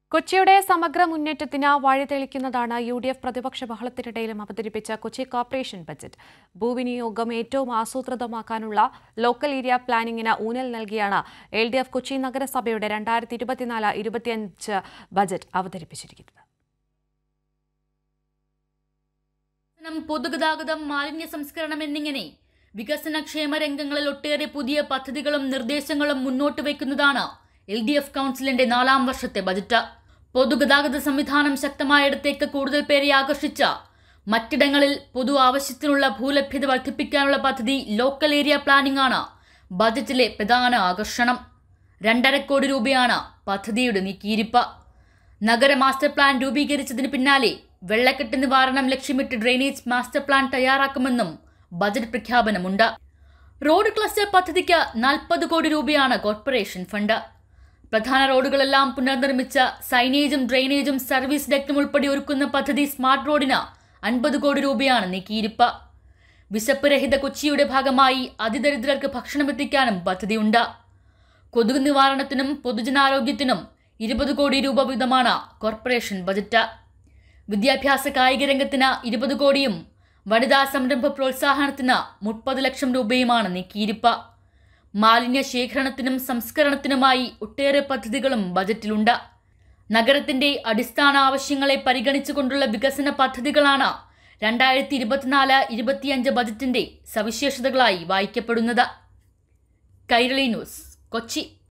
കൊച്ചിയുടെ സമഗ്ര മുന്നേറ്റത്തിന് വഴിതെളിക്കുന്നതാണ് യു ഡി എഫ് പ്രതിപക്ഷ ബഹളത്തിനിടയിലും അവതരിപ്പിച്ച കൊച്ചി കോർപ്പറേഷൻ ബജറ്റ് ഭൂവിനിയോഗം ഏറ്റവും ആസൂത്രിതമാക്കാനുള്ള ലോക്കൽ ഏരിയ പ്ലാനിങ്ങിന് ഊന്നൽ നൽകിയാണ് എൽ ഡി എഫ് കൊച്ചി നഗരസഭയുടെ രണ്ടായിരത്തി ഇരുപത്തിനാല് ഇരുപത്തിയഞ്ച് ബജറ്റ് അവതരിപ്പിച്ചിരിക്കുന്നത് വികസനം പൊതുഗതാഗതം മാലിന്യ സംസ്കരണം എന്നിങ്ങനെ വികസനക്ഷേമ രംഗങ്ങളിൽ ഒട്ടേറെ പുതിയ പദ്ധതികളും നിർദ്ദേശങ്ങളും മുന്നോട്ട് വയ്ക്കുന്നതാണ് എൽ ഡി എഫ് കൗൺസിലിന്റെ നാലാം വർഷത്തെ ബജറ്റ് പൊതുഗതാഗത സംവിധാനം ശക്തമായിടത്തേക്ക് കൂടുതൽ പേരെ ആകർഷിച്ച മറ്റിടങ്ങളിൽ പൊതു ആവശ്യത്തിനുള്ള ഭൂലഭ്യത വർദ്ധിപ്പിക്കാനുള്ള പദ്ധതി ലോക്കൽ ഏരിയ പ്ലാനിംഗ് ആണ് ബജറ്റിലെ പ്രധാന ആകർഷണം രണ്ടര കോടി രൂപയാണ് പദ്ധതിയുടെ നീക്കിയിരിപ്പ് നഗര മാസ്റ്റർ പ്ലാൻ രൂപീകരിച്ചതിന് പിന്നാലെ വെള്ളക്കെട്ട് നിവാരണം ലക്ഷ്യമിട്ട് ഡ്രെയിനേജ് മാസ്റ്റർ പ്ലാൻ തയ്യാറാക്കുമെന്നും ബജറ്റ് പ്രഖ്യാപനമുണ്ട് റോഡ് ക്ലസ്റ്റർ പദ്ധതിക്ക് നാൽപ്പത് കോടി രൂപയാണ് കോർപ്പറേഷൻ ഫണ്ട് പ്രധാന റോഡുകളെല്ലാം പുനർനിർമ്മിച്ച സൈനേജും ഡ്രെയിനേജും സർവീസ് ഡെക്റ്റും ഉൾപ്പെടെ ഒരുക്കുന്ന പദ്ധതി സ്മാർട്ട് റോഡിന് അൻപത് കോടി രൂപയാണ് നീക്കിയിരിപ്പ് വിശപ്പ് രഹിത കൊച്ചിയുടെ ഭാഗമായി അതിദരിദ്രർക്ക് ഭക്ഷണം എത്തിക്കാനും പദ്ധതിയുണ്ട് കൊതുക് നിവാരണത്തിനും പൊതുജനാരോഗ്യത്തിനും ഇരുപത് കോടി രൂപ വീതമാണ് കോർപ്പറേഷൻ ബജറ്റ് വിദ്യാഭ്യാസ കായിക രംഗത്തിന് ഇരുപത് കോടിയും വനിതാ സംരംഭ പ്രോത്സാഹനത്തിന് മുപ്പത് ലക്ഷം രൂപയുമാണ് നീക്കിയിരിപ്പ് മാലിന്യ ശേഖരണത്തിനും സംസ്കരണത്തിനുമായി ഒട്ടേറെ പദ്ധതികളും ബജറ്റിലുണ്ട് നഗരത്തിന്റെ അടിസ്ഥാന ആവശ്യങ്ങളെ പരിഗണിച്ചുകൊണ്ടുള്ള വികസന പദ്ധതികളാണ് രണ്ടായിരത്തി ഇരുപത്തിനാല് ഇരുപത്തിയഞ്ച് ബജറ്റിന്റെ സവിശേഷതകളായി വായിക്കപ്പെടുന്നത് കൈരളി ന്യൂസ് കൊച്ചി